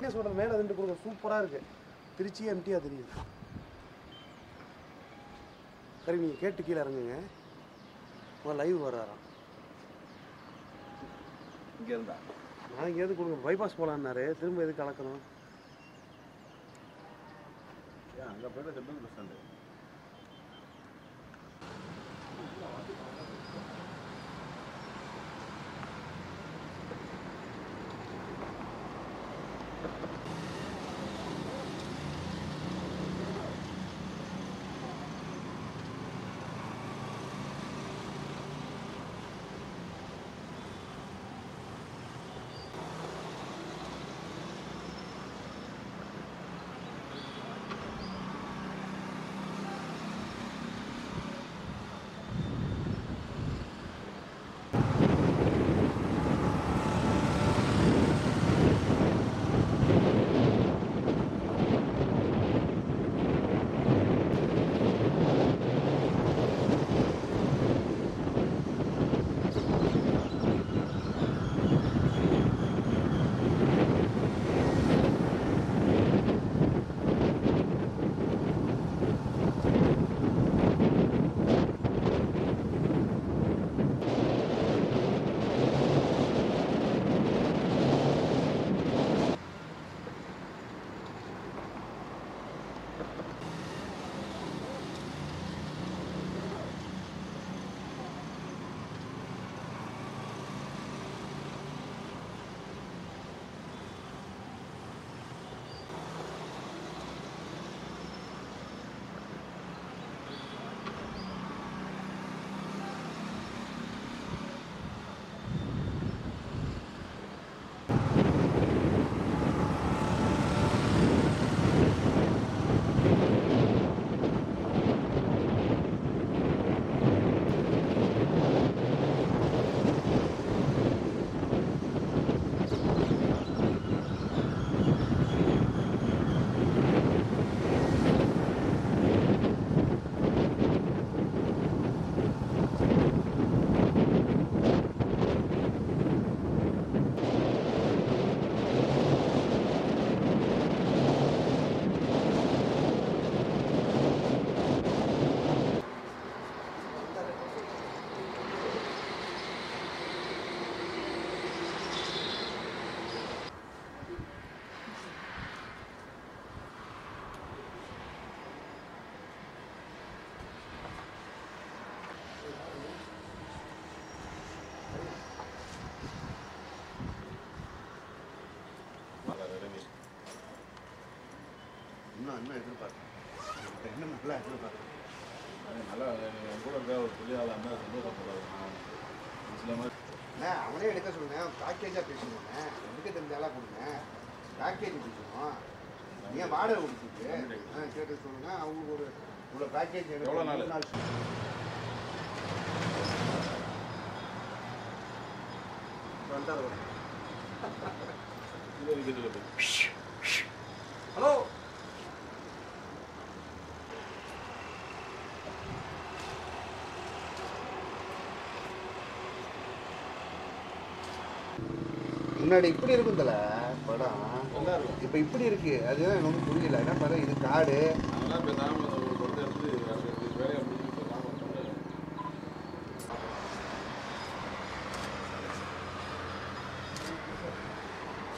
Brightness ஓட மேலே ரெண்டு கொடுங்க சூப்பராக இருக்குது திருச்சி எம்டியாக தெரியுது சரி நீங்கள் கேட்டு கீழே இறங்குங்க முதல்ல லைவ் வர்றாராம் இங்கே இருந்தா நான் இங்கேருந்து கொடுங்க பைபாஸ் போகலான்னாரு திரும்ப எதுக்கு கலக்கணும் ஏன் அங்கே போய்ட்டு சென்ட்ரல் பஸ் ஸ்டாண்டு இன்னும் இன்னும் எதிர்பார்த்தேன் இன்னும் நல்லா எதிர்பார்த்தேன் நல்லா என் கூட இருக்க ஒரு தொழிலாளர் இருந்தால் சந்தோஷப்படாது நான் சில மாதிரி அண்ணே, அவனே எடுக்க சொல்லுங்க பேக்கேஜாக பேசணுங்க எடுக்க தெரிஞ்சாலா கொடுங்க பேக்கேஜ் பேசணும் ஏன் வாடகை கொடுத்துருக்கு ஆ கேட்டு சொல்லுங்க அவங்களுக்கு ஒரு இவ்வளோ பேக்கேஜ் எவ்வளோ நாள்? நாள் வந்துட்டாரு இது இருக்கிறது ஹலோ முன்னாடி இப்படி இருக்கும் தல படம் நல்லா இருக்கும் இப்போ இப்படி இருக்கு அதுதான் எனக்கு ஒன்றும் புரியல என்ன படம் இது காடு அதெல்லாம் பேசாமல்